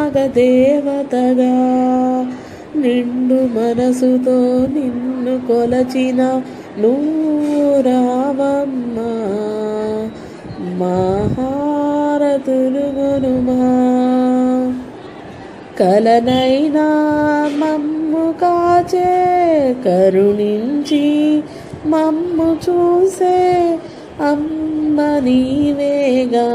దేవతగా నిండు మనసుతో నిన్ను కొలచిన నూరావమ్మా మహారతులు గునుమా కలనైనా మమ్ము కాచే కరుణించి మమ్ము చూసే అమ్మ నీవేగా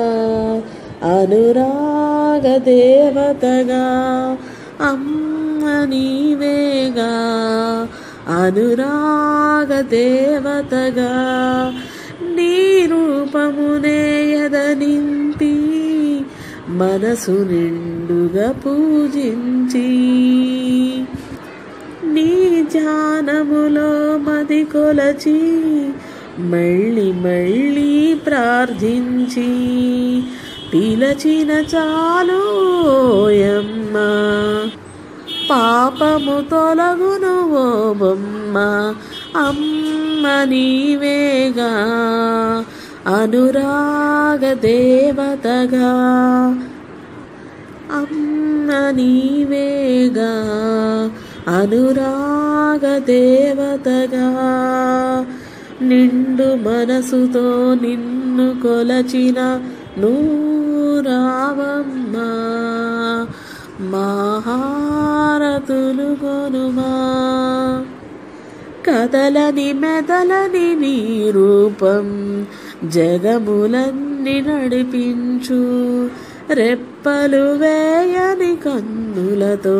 అనురాగ దేవతగా అమ్మ నీవేగా అనురాగ దేవతగా నీ రూపమునే ఎదనింపి మనసు నిండుగా పూజించి నీ ధ్యానములో మది కొలచి మళ్ళీ మళ్ళీ ప్రార్థించి పిలచిన చాలు ఓయమ్మ పాపము తొలగును ఓ బొమ్మ అమ్మ నీవేగా అనురాగ దేవతగా అమ్మ నీవేగా అనురాగ దేవతగా నిండు మనసుతో నిన్ను కొలచిన నూరావమ్మ మహారతులు కొనుమా కదలని మెదలని నీ రూపం జగములన్నీ నడిపించు రెప్పలు వేయని కన్నులతో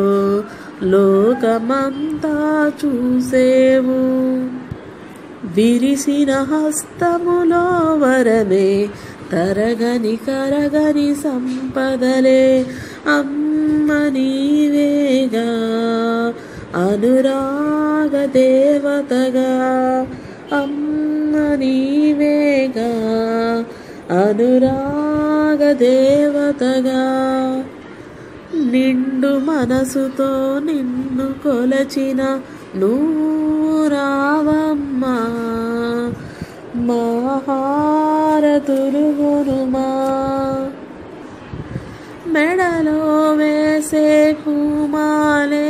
లోకమంతా చూసేవు విరిసిన హస్తములో వరమే తరగని కరగని సంపదలే అమ్మ నీవేగా అనురాగ దేవతగా అమ్మ నీవేగా అనురాగ దేవతగా నిండు మనసుతో నిన్ను కొలచిన నూరావమ్మ మహారతులు గురుమా మెడలో వేసే పూమాలే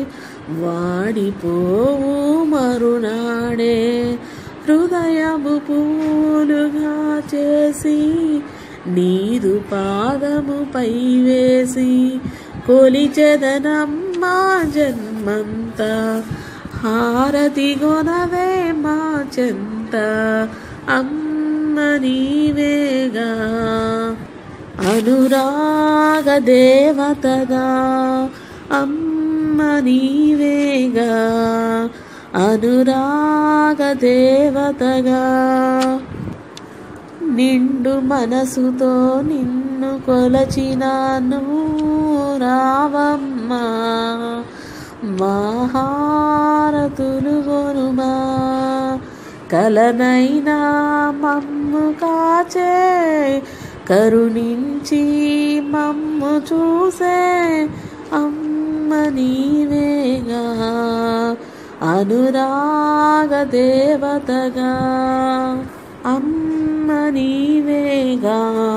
వాడిపోవు మరునాడే హృదయము పూలుగా చేసి నీరు పాదముపై వేసి కొలిచెదనమ్మా జన్మంతా హారతి గొనవే మా చెంత అమ్మ నీవేగా అనురాగ దేవతగా అమ్మ నీవేగా అనురాగ దేవతగా నిండు మనసుతో నిన్ను కొలచిన రావమ్మ మహారతులు గొనుమా కలనైనా మమ్ము కాచే కరుణించి మమ్ము చూసే అమ్మ నీవేగా అనురాగ దేవతగా అమ్మ నీవేగా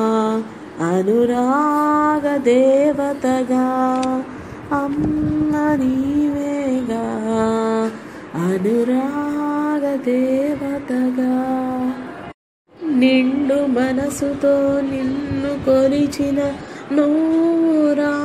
అనురాగ దేవతగా అమ్మ నీవేగా అనురాగ దేవతగా నిండు మనసుతో నిన్ను కొలిచిన నూరా